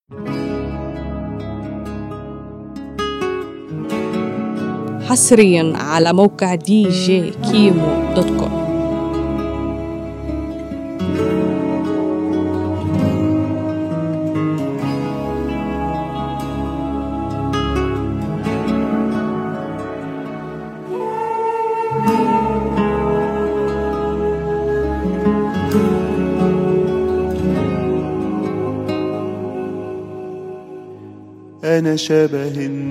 حصريا على موقع دي جي كيمو دوت كوم أنا شبه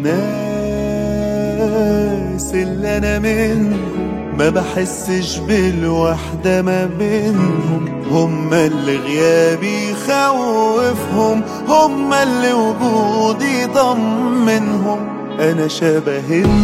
الناس اللي أنا منهم ما بحسش بالوحدة ما بينهم هم اللي غيابي يخوفهم هم اللي وجودي ضمنهم أنا شبه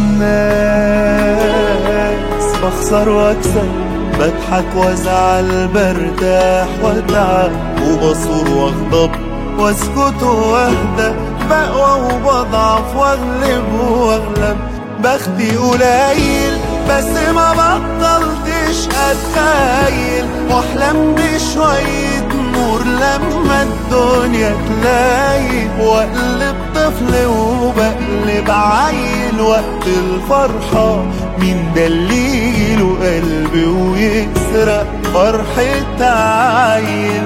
الناس بخسر وأكسب بضحك وازعل برتاح واتعب وبصور واغضب واسكت واهدى بقوى وبضعف واغلب واغلب بختي قليل بس ما بطلتش اتخيل واحلم بشوية نور لما الدنيا تلاقي واقلب طفل وبقلب عيل وقت الفرحة مين ده اللي يجيله قلبي ويسرق فرحة عيل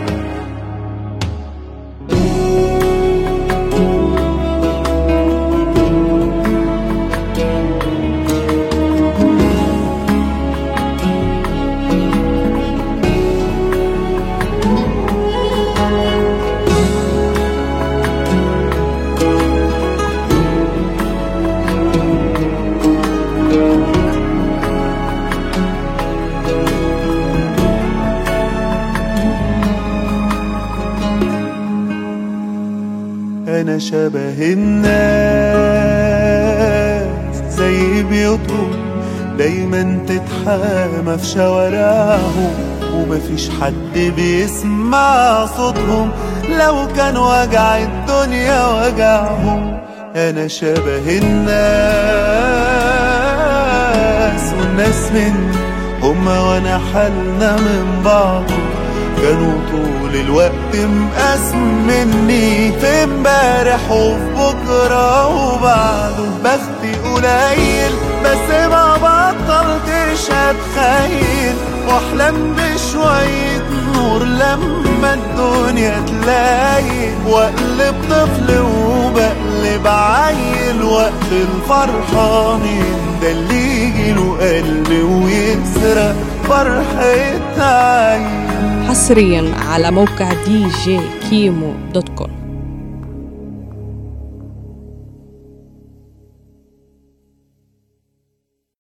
انا شبه الناس زي بيوتهم دايما تتحامى في شوارعهم ومفيش حد بيسمع صوتهم لو كان وجع الدنيا وجعهم انا شبه الناس والناس مني هما وانا حالنا من بعض كانوا طول الوقت مقاسم مني في امبارح وفي بكرة وبعده بختي قليل بس ما بطلتش اتخيل واحلم بشوية نور لما الدنيا تلاقي واقلب طفل وبقلب عيل وقت الفرحة مين ده اللي يجيله قلب ويسرق فرحة عيل حصريا على موقع دي جي كيمو دوت كوم